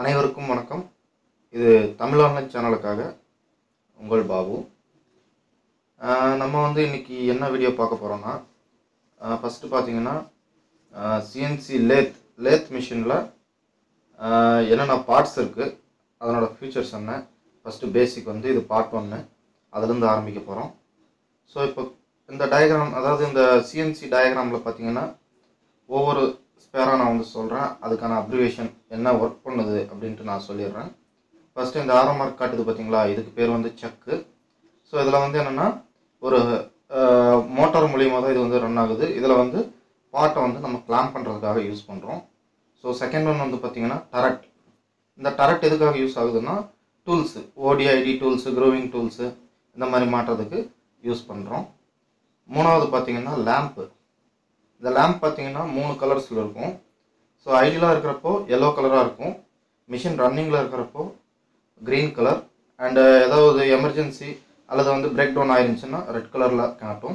அனைவருக்கும் வணக்கம் இது தமிழ் ஆன்லைன் சேனலுக்காக உங்கள் பாபு ஆஹ் நம்ம வந்து இன்னைக்கு என்ன வீடியோ பார்க்க போகிறோம்னா ஃபஸ்ட்டு பார்த்தீங்கன்னா சிஎன்சி லேத் லேத் மிஷினில் என்னென்ன பார்ட்ஸ் இருக்குது அதனோட ஃபீச்சர்ஸ் என்ன ஃபஸ்ட்டு பேசிக் வந்து இது பார்ட் ஒன்று அதுலேருந்து ஆரம்பிக்க போகிறோம் ஸோ இப்போ இந்த டயக்ராம் அதாவது இந்த சிஎன்சி டயக்ராமில் பார்த்தீங்கன்னா ஒவ்வொரு ஸ்பேராக நான் வந்து சொல்கிறேன் அதுக்கான அப்ரிவேஷன் என்ன ஒர்க் பண்ணுது அப்படின்ட்டு நான் சொல்லிடுறேன் ஃபஸ்ட்டு இந்த ஆரோ மார்க் காட்டுது பார்த்தீங்களா இதுக்கு பேர் வந்து செக்கு ஸோ இதில் வந்து என்னென்னா ஒரு மோட்டார் மூலியமாக தான் இது வந்து ரன் ஆகுது இதில் வந்து பாட்டை வந்து நம்ம கிளாம் பண்ணுறதுக்காக யூஸ் பண்ணுறோம் ஸோ செகண்ட் ஒன் வந்து பார்த்தீங்கன்னா டரட் இந்த டரட் எதுக்காக யூஸ் ஆகுதுன்னா tools O D I D tools grooving tools இந்த மாதிரி மாட்டுறதுக்கு யூஸ் பண்ணுறோம் மூணாவது பார்த்தீங்கன்னா லேம்ப்பு இந்த லேம்ப் பார்த்தீங்கன்னா மூணு கலர்ஸில் இருக்கும் ஸோ ஐடியலாக இருக்கிறப்போ எல்லோ கலராக இருக்கும் மிஷின் ரன்னிங்கில் இருக்கிறப்போ க்ரீன் கலர் அண்டு ஏதாவது எமர்ஜென்சி அல்லது வந்து பிரேக் டவுன் ஆயிருந்துச்சுன்னா ரெட் கலரில் காட்டும்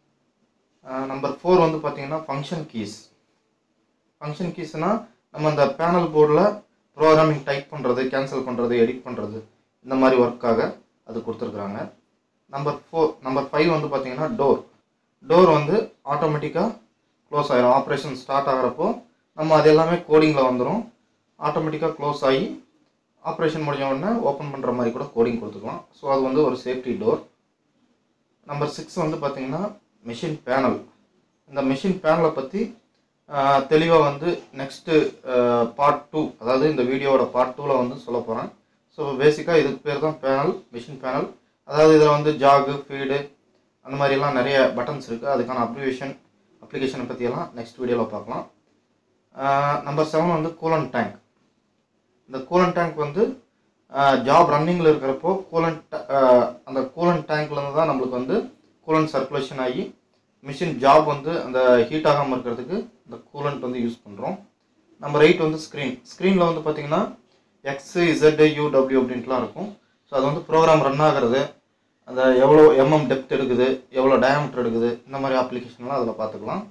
நம்பர் ஃபோர் வந்து பார்த்தீங்கன்னா ஃபங்க்ஷன் கீஸ் ஃபங்க்ஷன் கீஸ்னால் நம்ம அந்த பேனல் போர்டில் ப்ரோக்ராமிங் டைப் பண்ணுறது கேன்சல் பண்ணுறது எடிட் பண்ணுறது இந்த மாதிரி ஒர்க்காக அது கொடுத்துருக்குறாங்க நம்பர் ஃபோர் நம்பர் ஃபைவ் வந்து பார்த்தீங்கன்னா டோர் டோர் வந்து ஆட்டோமேட்டிக்காக க்ளோஸ் ஆகிரும் ஆப்ரேஷன் ஸ்டார்ட் ஆகிறப்போ நம்ம அது எல்லாமே கோடிங்கில் வந்துடும் ஆட்டோமேட்டிக்காக க்ளோஸ் ஆகி ஆப்ரேஷன் முடிஞ்ச உடனே ஓப்பன் பண்ணுற மாதிரி கூட கோடிங் கொடுத்துக்கலாம் ஸோ அது வந்து ஒரு சேஃப்டி டோர் நம்பர் சிக்ஸ் வந்து பார்த்தீங்கன்னா மிஷின் பேனல் இந்த மிஷின் பேனலை பற்றி தெளிவாக வந்து நெக்ஸ்ட்டு பார்ட் டூ அதாவது இந்த வீடியோவோட பார்ட் டூவில் வந்து சொல்ல போகிறேன் ஸோ பேசிக்காக இதுக்கு பேர் தான் பேனல் மிஷின் பேனல் அதாவது இதில் வந்து ஜாகு ஃபீடு அந்த மாதிரிலாம் நிறைய பட்டன்ஸ் இருக்குது அதுக்கான அப்ரிவேஷன் அப்ளிகேஷனை பற்றியெல்லாம் நெக்ஸ்ட் வீடியோவில் பார்க்கலாம் நம்பர் செவன் வந்து கூலன் டேங்க் இந்த கூலன் டேங்க் வந்து ஜாப் ரன்னிங்கில் இருக்கிறப்போ கூலன் அந்த கூலன் டேங்க்லேருந்து தான் நம்மளுக்கு வந்து கூலன் சர்க்குலேஷன் ஆகி மிஷின் ஜாப் வந்து அந்த ஹீட் ஆகாமல் இருக்கிறதுக்கு இந்த கூலண்ட் வந்து யூஸ் பண்ணுறோம் நம்பர் எயிட் வந்து ஸ்க்ரீன் ஸ்க்ரீனில் வந்து பார்த்தீங்கன்னா எக்ஸ் இசட் யூடபிள்யூ அப்படின்ட்டுலாம் இருக்கும் ஸோ அது வந்து ப்ரோக்ராம் ரன் ஆகிறது அந்த எவ்வளோ எம்எம் டெப்த் எடுக்குது எவ்வளோ டயாமீட்டர் எடுக்குது இந்த மாதிரி அப்ளிகேஷன்லாம் அதில் பார்த்துக்கலாம்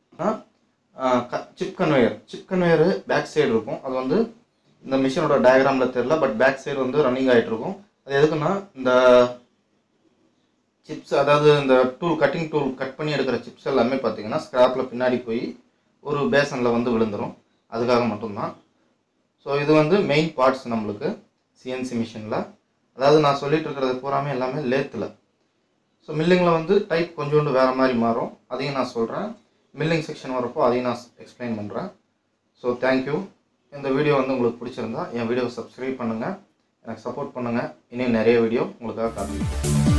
chip conveyor chip conveyor back side இருக்கும் அது வந்து இந்த மிஷினோட டயக்ராமில் தெரில பட் பேக் சைடு வந்து ரன்னிங் ஆகிட்டு இருக்கும் அது எதுக்குன்னா இந்த சிப்ஸ் அதாவது இந்த டூல் கட்டிங் டூல் கட் பண்ணி எடுக்கிற சிப்ஸ் எல்லாமே பார்த்தீங்கன்னா ஸ்க்ராப்பில் பின்னாடி போய் ஒரு பேசனில் வந்து விழுந்துடும் அதுக்காக மட்டும்தான் ஸோ இது வந்து மெயின் பார்ட்ஸ் நம்மளுக்கு சிஎன்சி மிஷினில் அதாவது நான் சொல்லிட்டு இருக்கிறது பூராமே எல்லாமே லேத்தில் ஸோ மில்லிங்கில் வந்து டைப் கொஞ்சோண்டு வேறு மாதிரி மாறும் அதையும் நான் சொல்கிறேன் மில்லிங் செக்ஷன் வரப்போ அதையும் நான் எக்ஸ்பிளைன் பண்ணுறேன் ஸோ தேங்க்யூ இந்த வீடியோ வந்து உங்களுக்கு பிடிச்சிருந்தா என் வீடியோவை சப்ஸ்கிரைப் பண்ணுங்கள் எனக்கு சப்போர்ட் பண்ணுங்கள் இன்னும் நிறைய வீடியோ உங்களுக்காக காட்டுறேன்